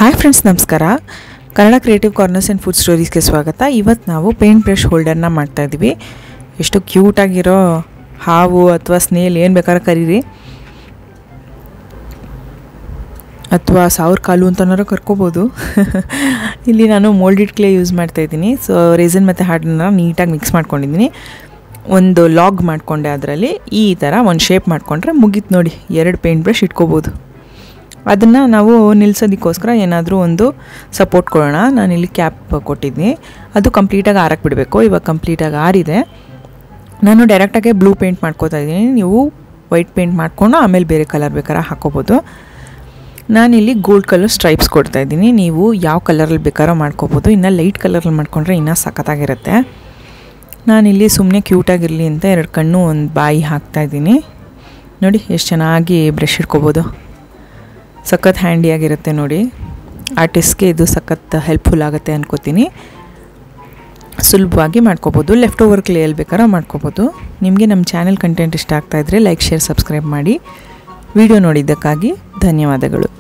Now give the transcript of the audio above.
hi friends ನಮಸ್ಕಾರ Kannada creative corners and food ಸ್ಟೋರೀಸ್ಗೆ ಸ್ವಾಗತ ಇವತ್ತು ನಾವು ಪೇಂಟ್ ಬ್ರಷ್ ಹೋಲ್ಡರ್ನ ಮಾಡ್ತಾಯಿದ್ದೀವಿ ಎಷ್ಟು ಕ್ಯೂಟಾಗಿರೋ ಹಾವು ಅಥವಾ ಸ್ನೇಲ್ ಏನು ಬೇಕಾದ್ರೆ ಕರೀರಿ ಅಥವಾ ಸಾವಿರ ಕಾಲು ಅಂತನಾರು ಕರ್ಕೋಬೋದು ಇಲ್ಲಿ ನಾನು ಮೋಲ್ಡಿಡ್ ಕ್ಲೇ ಯೂಸ್ ಮಾಡ್ತಾಯಿದ್ದೀನಿ ಸೊ ರೇಸನ್ ಮತ್ತು ಹಾಡನ್ನ ನೀಟಾಗಿ ಮಿಕ್ಸ್ ಮಾಡ್ಕೊಂಡಿದ್ದೀನಿ ಒಂದು ಲಾಗ್ ಮಾಡಿಕೊಂಡೆ ಅದರಲ್ಲಿ ಈ ಥರ ಒಂದು ಶೇಪ್ ಮಾಡಿಕೊಂಡ್ರೆ ಮುಗೀತು ನೋಡಿ ಎರಡು ಪೇಂಟ್ ಬ್ರಷ್ ಇಟ್ಕೋಬೋದು ಅದನ್ನು ನಾವು ನಿಲ್ಸೋದಕ್ಕೋಸ್ಕರ ಏನಾದರೂ ಒಂದು ಸಪೋರ್ಟ್ ಕೊಡೋಣ ನಾನಿಲ್ಲಿ ಕ್ಯಾಪ್ ಕೊಟ್ಟಿದ್ದೀನಿ ಅದು ಕಂಪ್ಲೀಟಾಗಿ ಆರಕ್ಕೆ ಬಿಡಬೇಕು ಇವಾಗ ಕಂಪ್ಲೀಟಾಗಿ ಆರಿದೆ ನಾನು ಡೈರೆಕ್ಟಾಗೆ ಬ್ಲೂ ಪೇಂಟ್ ಮಾಡ್ಕೋತಾ ಇದ್ದೀನಿ ನೀವು ವೈಟ್ ಪೇಂಟ್ ಮಾಡಿಕೊಂಡು ಆಮೇಲೆ ಬೇರೆ ಕಲರ್ ಬೇಕಾದ್ರೆ ಹಾಕೋಬೋದು ನಾನಿಲ್ಲಿ ಗೋಲ್ಡ್ ಕಲರ್ ಸ್ಟ್ರೈಪ್ಸ್ ಕೊಡ್ತಾ ಇದ್ದೀನಿ ನೀವು ಯಾವ ಕಲರಲ್ಲಿ ಬೇಕಾದ್ರೂ ಮಾಡ್ಕೋಬೋದು ಇನ್ನು ಲೈಟ್ ಕಲರಲ್ಲಿ ಮಾಡ್ಕೊಂಡ್ರೆ ಇನ್ನೂ ಸಖತ್ತಾಗಿರುತ್ತೆ ನಾನಿಲ್ಲಿ ಸುಮ್ಮನೆ ಕ್ಯೂಟಾಗಿರಲಿ ಅಂತ ಎರಡು ಕಣ್ಣು ಒಂದು ಬಾಯಿ ಹಾಕ್ತಾಯಿದ್ದೀನಿ ನೋಡಿ ಎಷ್ಟು ಚೆನ್ನಾಗಿ ಬ್ರಷ್ ಇಟ್ಕೋಬೋದು ಸಖತ್ ಹ್ಯಾಂಡಿಯಾಗಿರುತ್ತೆ ನೋಡಿ ಆರ್ಟಿಸ್ಟ್ಗೆ ಇದು ಸಖತ್ ಹೆಲ್ಪ್ಫುಲ್ ಆಗುತ್ತೆ ಅನ್ಕೋತೀನಿ ಸುಲಭವಾಗಿ ಮಾಡ್ಕೋಬೋದು ಲೆಫ್ಟ್ ಓವರ್ ಕ್ಲೇಯಲ್ಲಿ ಬೇಕಾದ್ರೆ ಮಾಡ್ಕೋಬೋದು ನಿಮಗೆ ನಮ್ಮ ಚಾನೆಲ್ ಕಂಟೆಂಟ್ ಇಷ್ಟ ಆಗ್ತಾಯಿದ್ರೆ ಲೈಕ್ ಶೇರ್ ಸಬ್ಸ್ಕ್ರೈಬ್ ಮಾಡಿ ವಿಡಿಯೋ ನೋಡಿದ್ದಕ್ಕಾಗಿ ಧನ್ಯವಾದಗಳು